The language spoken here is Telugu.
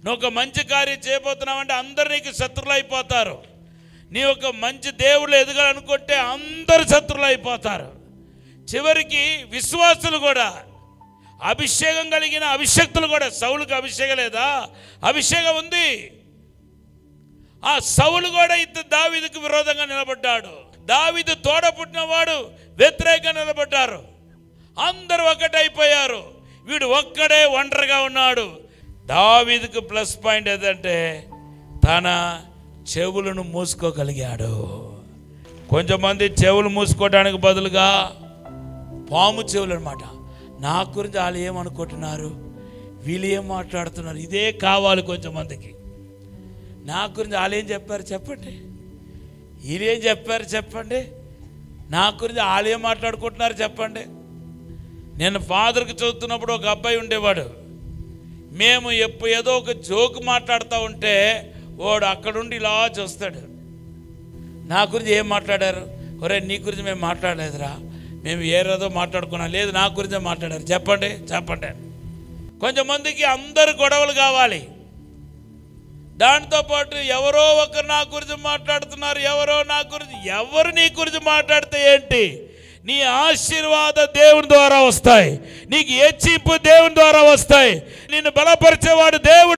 నువ్వు ఒక మంచి కార్యం చేయబోతున్నావంటే అందరు నీకు శత్రులు అయిపోతారు నీ ఒక మంచి దేవుళ్ళు ఎదగాలనుకుంటే అందరు శత్రులు అయిపోతారు చివరికి విశ్వాసులు కూడా అభిషేకం కలిగిన అభిషక్తులు కూడా సౌలుకి అభిషేకం లేదా అభిషేకం ఉంది ఆ సౌలు కూడా ఇద్దరు దావీదుకు విరోధంగా నిలబడ్డాడు దావీదు తోడ పుట్టినవాడు వ్యతిరేకంగా నిలబడ్డారు అందరూ ఒకటైపోయారు వీడు ఒక్కడే ఒంటరిగా ఉన్నాడు దావీదుకు ప్లస్ పాయింట్ ఏదంటే తన చెవులను మూసుకోగలిగాడు కొంచెంమంది చెవులు మూసుకోవడానికి బదులుగా పాము చెవులు అనమాట నా గురించి వాళ్ళు ఏమనుకుంటున్నారు వీళ్ళు ఏం మాట్లాడుతున్నారు ఇదే కావాలి కొంచెంమందికి నా గురించి వాళ్ళు ఏం చెప్పారు చెప్పండి వీళ్ళు ఏం చెప్పారు చెప్పండి నా గురించి వాళ్ళు ఏం మాట్లాడుకుంటున్నారు చెప్పండి నేను ఫాదర్కి చదువుతున్నప్పుడు ఒక అబ్బాయి ఉండేవాడు మేము ఎప్పుడు ఏదో ఒక జోక్ మాట్లాడుతూ ఉంటే వాడు అక్కడుండి ఇలా చూస్తాడు నా గురించి ఏం మాట్లాడారు ఒరే నీ గురించి మేము మాట్లాడలేదురా మేము ఏరేదో మాట్లాడుకున్నాం లేదు నా గురించే మాట్లాడారు చెప్పండి చెప్పండి కొంచెంమందికి అందరు గొడవలు కావాలి దాంతో పాటు ఎవరో ఒకరు నా గురించి మాట్లాడుతున్నారు ఎవరో నా గురించి ఎవరు నీ గురించి మాట్లాడితే ఏంటి నీ ఆశీర్వాద దేవుని ద్వారా వస్తాయి నీకు హెచ్చింపు దేవుని ద్వారా వస్తాయి నిన్ను బలపరిచేవాడు దేవుడు